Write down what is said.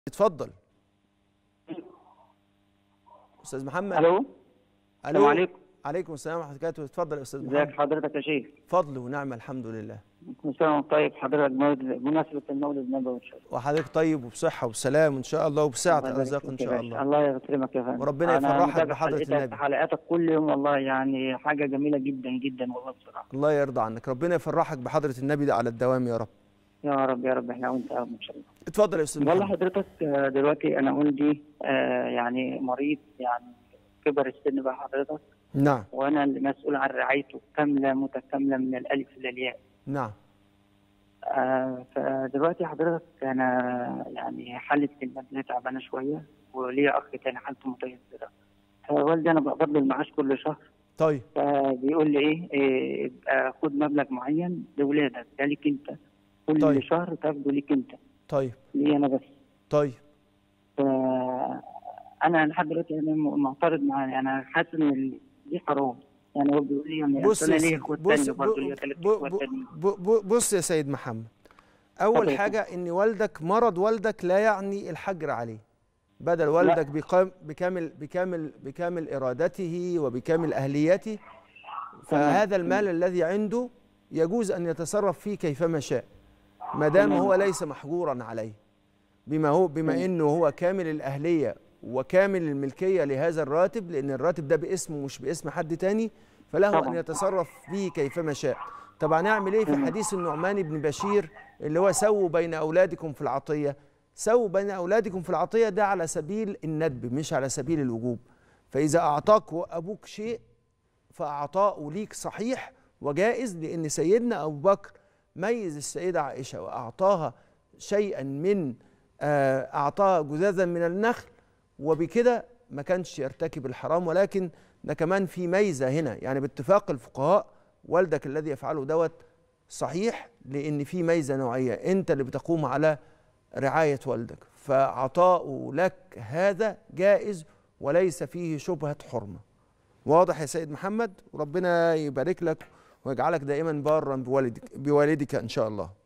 اتفضل استاذ محمد الو السلام عليكم عليكم السلام ورحمه الله وبركاته اتفضل يا استاذ ازيك محمد حضرتك يا شيخ فضل ونعمه الحمد لله كل سنه وانت طيب حضرتك مولد بمناسبه المولد النبوي ان شاء الله وحضرتك طيب وبصحه وسلام ان شاء الله وبسعه الله يبارك ارزاق فيك ان يا شاء باشا. الله الله يكرمك يا فندم وربنا أنا يفرحك متابع بحضرة حلقتك- النبي. حلقاتك كل يوم والله يعني حاجه جميله جدا جدا والله بصراحه الله يرضى عنك ربنا يفرحك بحضره النبي ده على الدوام يا رب يا رب يا رب احنا وانت يا رب ان شاء الله اتفضل يا استاذ والله محمد حضرتك آه، دلوقتي انا والدي آه، يعني مريض يعني كبر السن بقى حضرتك نعم وانا اللي مسؤول عن رعايته كامله متكامله من الالف الى الياء نعم آه، فدلوقتي حضرتك انا يعني حالة المادية تعبانة شوية وليا اخ تاني حالته متيسرة فوالدي انا بقبض له المعاش كل شهر طيب فبيقول لي ايه, إيه ابقى خد مبلغ معين لاولادك ده ليك انت كل طيب. شهر تاخده ليك انت طيب لي انا بس طيب ف انا لحد دلوقتي انا م- معترض معاه انا حاسس ان ال- دي حرام يعني هو بيقول لي يعني بص أصل يا انا ليا سيدي اخوات بص تانية برضه ب- ليا ثلاث ب- اخوات ب- تانيين ب- ب- بص يا سيد محمد اول اتفضل يا حاجه ان والدك مرض والدك لا يعني الحجر عليه بدل والدك بقام بكامل بكامل بكامل ارادته وبكامل اهليته فهذا المال الذي عنده يجوز ان يتصرف فيه كيفما شاء ما دام تمام. هو ليس محجورا عليه بما هو بما انه هو كامل الاهليه وكامل الملكيه لهذا الراتب لان الراتب ده باسمه مش باسم حد تاني فله ان طبعا. يتصرف فيه كيفما شاء طبعا نعمل ايه في تمام. حديث النعمان بن بشير اللي هو سووا بين اولادكم في العطيه سووا بين اولادكم في العطيه ده على سبيل الندب مش على سبيل الوجوب فاذا اعطاك ابوك شيء فاعطاؤه ليك صحيح وجائز لان سيدنا ابو بكر ميز السيده عائشه واعطاها شيئا من آه، اعطاها جذاذا من النخل وبكده ما كانش يرتكب الحرام ولكن ده كمان في ميزه هنا يعني باتفاق الفقهاء والدك الذي يفعله دوت صحيح لان في ميزه نوعيه انت اللي بتقوم على رعايه والدك فعطاؤه لك هذا جائز وليس فيه شبهه حرمه واضح يا سيد محمد وربنا يبارك لك ويجعلك دائما بارا بوالدك بوالدك ان شاء الله